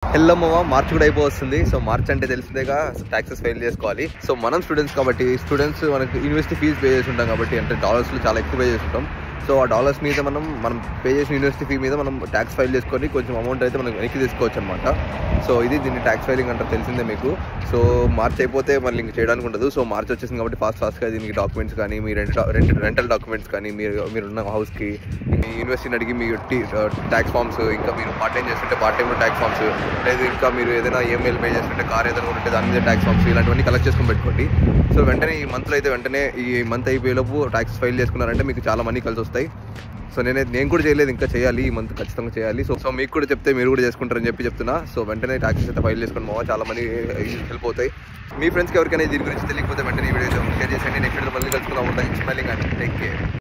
ఎల్లమ్మవ March కూడా అయిపోతుంది so March అంటే తెలిసిందేగా ట్యాక్సెస్ ఫైల్ చేసుకోవాలి సో మనం స్టూడెంట్స్ కాబట్టి స్టూడెంట్స్ మనకి యూనివర్సిటీ ఫీజు పే చేసి ఉంటాం కాబట్టి అంటే డాలర్స్లో చాలా ఎక్కువ పే చేసి ఉంటాం సో ఆ డాలర్స్ మీద మనం మనం పే చేసిన యూనివర్సిటీ ఫీ మీద మనం ట్యాక్స్ ఫైల్ చేసుకొని కొంచెం అమౌంట్ అయితే మనం వెనక్కి తీసుకోవచ్చు అనమాట సో ఇది దీన్ని ట్యాక్స్ ఫైలింగ్ అంటారు తెలిసిందే మీకు సో మార్చ్ అయిపోతే మళ్ళీ ఇంక చేయడానికి ఉండదు సో మార్చ్ వచ్చేసింది కాబట్టి ఫాస్ట్ ఫాస్ట్గా దీనికి డాక్యుమెంట్స్ కానీ మీ రెంట్ రెంట్ రెంటల్ డాక్యుమెంట్స్ కానీ మీరు మీరున్న హౌస్కి మీ యూనివర్సిటీని అడిగి మీ ట్యాక్స్ ఫామ్స్ ఇంకా మీరు పార్ట్ టైం చేస్తుంటే పార్ట్ టైంలో ట్యాక్స్ ఫామ్స్ లేదు ఇంకా మీరు ఏదైనా ఈఎంఐలు పే చేస్తుంటే కార్ ఏదైనా ఉంటే దాని మీద ట్యాక్స్ ఫామ్స్ ఇలాంటివన్నీ కలెక్ట్ చేసుకొని పెట్టుకోండి సో వెంటనే ఈ మంత్లో అయితే వెంటనే ఈ మంత్ అయిపోయేలోపు ట్యాక్స్ ఫైల్ చేసుకున్నారంటే మీకు చాలా మనీ కలిసి వస్తాయి సో నేనే నేను కూడా చేయలేదు ఇంకా చేయాలి ఈ మంత్ ఖచ్చితంగా చేయాలి సో సో మీకు కూడా చెప్తే మీరు కూడా చేసుకుంటారని చెప్పి చెప్తున్నా సో వెంటనే ట్యాక్సెస్ అయితే ఫైల్ చేసుకుని మావా చాలా మంది హెల్ప్ అవుతాయి మీ ఫ్రెండ్స్కి ఎవరికైనా దీని గురించి తెలియకపోతే వెంటనే ఈ వీడియో షేర్ చేసేయండి నెక్స్ట్ మళ్ళీ కలుసుకుందాం ఉంటాయి స్మెల్లింగ్ అండ్ టేక్ కేర్